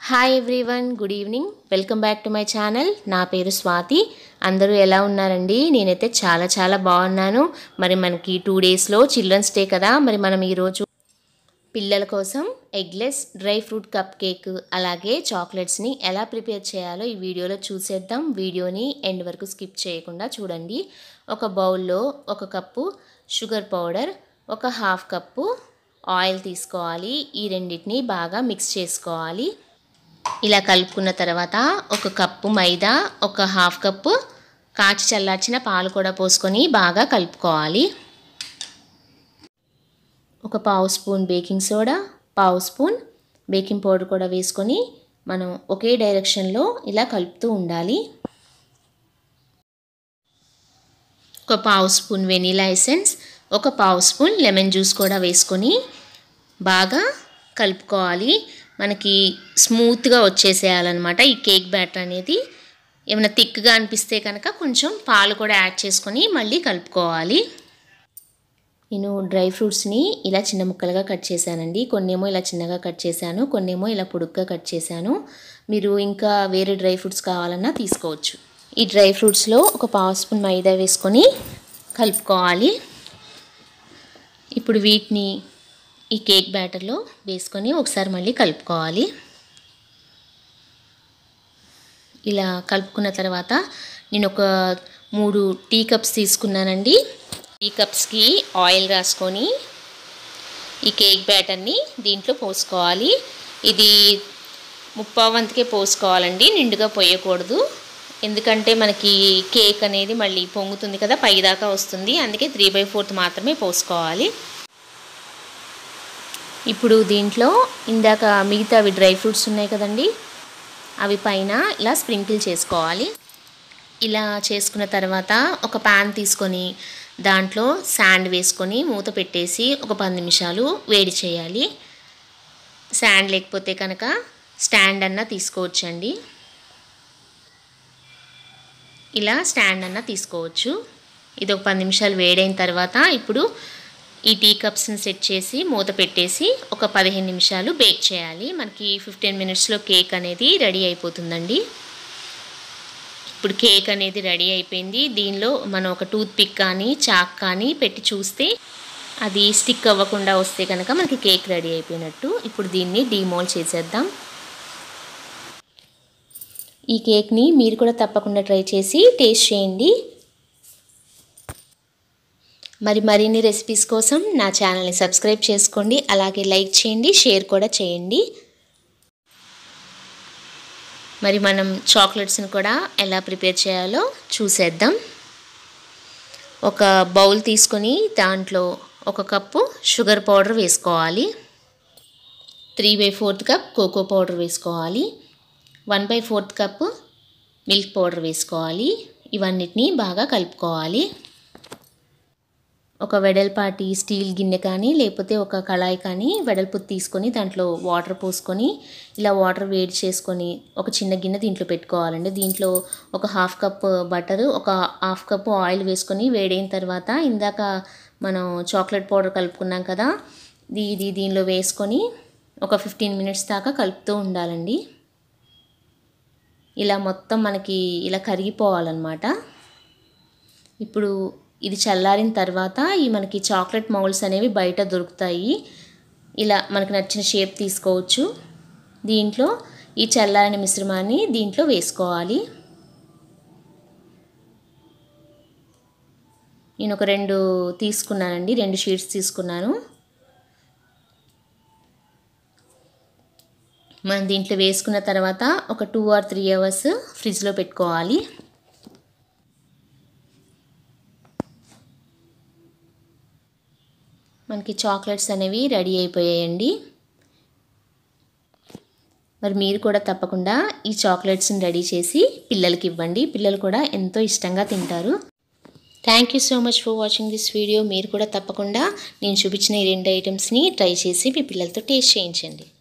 hi everyone good evening welcome back to my channel నా పేరు స్వాతి అందరూ ఎలా ఉన్నారండి నేనైతే చాలా చాలా బాగున్నాను మరి మనకి టూ డేస్లో చిల్డ్రన్స్ డే కదా మరి మనం ఈరోజు పిల్లల కోసం eggless dry fruit cupcake అలాగే చాక్లెట్స్ని ఎలా ప్రిపేర్ చేయాలో ఈ వీడియోలో చూసేద్దాం వీడియోని ఎండ్ వరకు స్కిప్ చేయకుండా చూడండి ఒక బౌల్లో ఒక కప్పు షుగర్ పౌడర్ ఒక హాఫ్ కప్పు ఆయిల్ తీసుకోవాలి ఈ రెండింటిని బాగా మిక్స్ చేసుకోవాలి ఇలా కలుపుకున్న తర్వాత ఒక కప్పు మైదా ఒక హాఫ్ కప్పు కాచి చల్లార్చిన పాలు కూడా పోసుకొని బాగా కలుపుకోవాలి ఒక పావు స్పూన్ బేకింగ్ సోడా పావు స్పూన్ బేకింగ్ పౌడర్ కూడా వేసుకొని మనం ఒకే డైరెక్షన్లో ఇలా కలుపుతూ ఉండాలి ఒక పావు స్పూన్ వెనీలా ఎసెన్స్ ఒక పావు స్పూన్ లెమన్ జ్యూస్ కూడా వేసుకొని బాగా కలుపుకోవాలి మనకి స్మూత్గా వచ్చేసేయాలన్నమాట ఈ కేక్ బ్యాటర్ అనేది ఏమైనా థిక్గా అనిపిస్తే కనుక కొంచెం పాలు కూడా యాడ్ చేసుకొని మళ్ళీ కలుపుకోవాలి నేను డ్రై ఫ్రూట్స్ని ఇలా చిన్న ముక్కలుగా కట్ చేశానండి కొన్నేమో ఇలా చిన్నగా కట్ చేశాను కొన్నేమో ఇలా పొడుగ్గా కట్ చేశాను మీరు ఇంకా వేరే డ్రై ఫ్రూట్స్ కావాలన్నా తీసుకోవచ్చు ఈ డ్రై ఫ్రూట్స్లో ఒక పావు స్పూన్ మైదా వేసుకొని కలుపుకోవాలి ఇప్పుడు వీటిని ఈ కేక్ బ్యాటర్లో వేసుకొని ఒకసారి మళ్ళీ కలుపుకోవాలి ఇలా కలుపుకున్న తర్వాత నేను ఒక మూడు టీ కప్స్ తీసుకున్నానండి టీ కప్స్కి ఆయిల్ రాసుకొని ఈ కేక్ బ్యాటర్ని దీంట్లో పోసుకోవాలి ఇది ముప్పావంతకే పోసుకోవాలండి నిండుగా పోయకూడదు ఎందుకంటే మనకి కేక్ అనేది మళ్ళీ పొంగుతుంది కదా పైదాకా వస్తుంది అందుకే త్రీ బై ఫోర్త్ మాత్రమే పోసుకోవాలి ఇప్పుడు దీంట్లో ఇందాక మిగతా అవి డ్రై ఫ్రూట్స్ ఉన్నాయి కదండి అవి పైన ఇలా స్ప్రింకిల్ చేసుకోవాలి ఇలా చేసుకున్న తర్వాత ఒక ప్యాన్ తీసుకొని దాంట్లో శాండ్ వేసుకొని మూత పెట్టేసి ఒక పది నిమిషాలు వేడి చేయాలి శాండ్ లేకపోతే కనుక స్టాండ్ అన్న తీసుకోవచ్చండి ఇలా స్టాండ్ అన్న తీసుకోవచ్చు ఇది ఒక పది నిమిషాలు వేడైన తర్వాత ఇప్పుడు ఈ టీ కప్స్ని సెట్ చేసి మూత పెట్టేసి ఒక పదిహేను నిమిషాలు బేక్ చేయాలి మనకి ఫిఫ్టీన్ మినిట్స్లో కేక్ అనేది రెడీ అయిపోతుందండి ఇప్పుడు కేక్ అనేది రెడీ అయిపోయింది దీనిలో మనం ఒక టూత్ పిక్ కానీ చాక్ కానీ పెట్టి చూస్తే అది స్టిక్ అవ్వకుండా వస్తే కనుక మనకి కేక్ రెడీ అయిపోయినట్టు ఇప్పుడు దీన్ని డీమోల్ చేసేద్దాం ఈ కేక్ని మీరు కూడా తప్పకుండా ట్రై చేసి టేస్ట్ చేయండి మరి మరిన్ని రెసిపీస్ కోసం నా ఛానల్ని సబ్స్క్రైబ్ చేసుకోండి అలాగే లైక్ చేయండి షేర్ కూడా చేయండి మరి మనం చాక్లెట్స్ని కూడా ఎలా ప్రిపేర్ చేయాలో చూసేద్దాం ఒక బౌల్ తీసుకొని దాంట్లో ఒక కప్పు షుగర్ పౌడర్ వేసుకోవాలి three by fourth cup cocoa powder వేసుకోవాలి one by fourth cup milk powder వేసుకోవాలి ఇవన్నిటిని బాగా కలుపుకోవాలి ఒక వెడల్పాటి స్టీల్ గిన్నె కానీ లేకపోతే ఒక కళాయి కానీ వెడల్పు తీసుకొని దాంట్లో వాటర్ పోసుకొని ఇలా వాటర్ వేడి చేసుకొని ఒక చిన్న గిన్నె దీంట్లో పెట్టుకోవాలండి దీంట్లో ఒక హాఫ్ కప్ బటర్ ఒక హాఫ్ కప్ ఆయిల్ వేసుకొని వేడైన తర్వాత ఇందాక మనం చాక్లెట్ పౌడర్ కలుపుకున్నాం కదా ఇది దీనిలో వేసుకొని ఒక ఫిఫ్టీన్ మినిట్స్ దాకా కలుపుతూ ఉండాలండి ఇలా మొత్తం మనకి ఇలా కరిగిపోవాలన్నమాట ఇప్పుడు ఇది చల్లారిన తర్వాత ఈ మనకి చాక్లెట్ మౌల్డ్స్ అనేవి బయట దొరుకుతాయి ఇలా మనకు నచ్చిన షేప్ తీసుకోవచ్చు దీంట్లో ఈ చల్లారిన మిశ్రమాన్ని దీంట్లో వేసుకోవాలి నేను ఒక రెండు తీసుకున్నానండి రెండు షీట్స్ తీసుకున్నాను మనం దీంట్లో వేసుకున్న తర్వాత ఒక టూ ఆర్ త్రీ అవర్స్ ఫ్రిడ్జ్లో పెట్టుకోవాలి మనకి చాక్లెట్స్ అనేవి రెడీ అయిపోయాయండి మరి మీరు కూడా తప్పకుండా ఈ చాక్లెట్స్ని రెడీ చేసి పిల్లలకి ఇవ్వండి పిల్లలు కూడా ఎంతో ఇష్టంగా తింటారు thank you so much for watching this video మీరు కూడా తప్పకుండా నేను చూపించిన ఈ రెండు ఐటమ్స్ని ట్రై చేసి మీ పిల్లలతో టేస్ట్ చేయించండి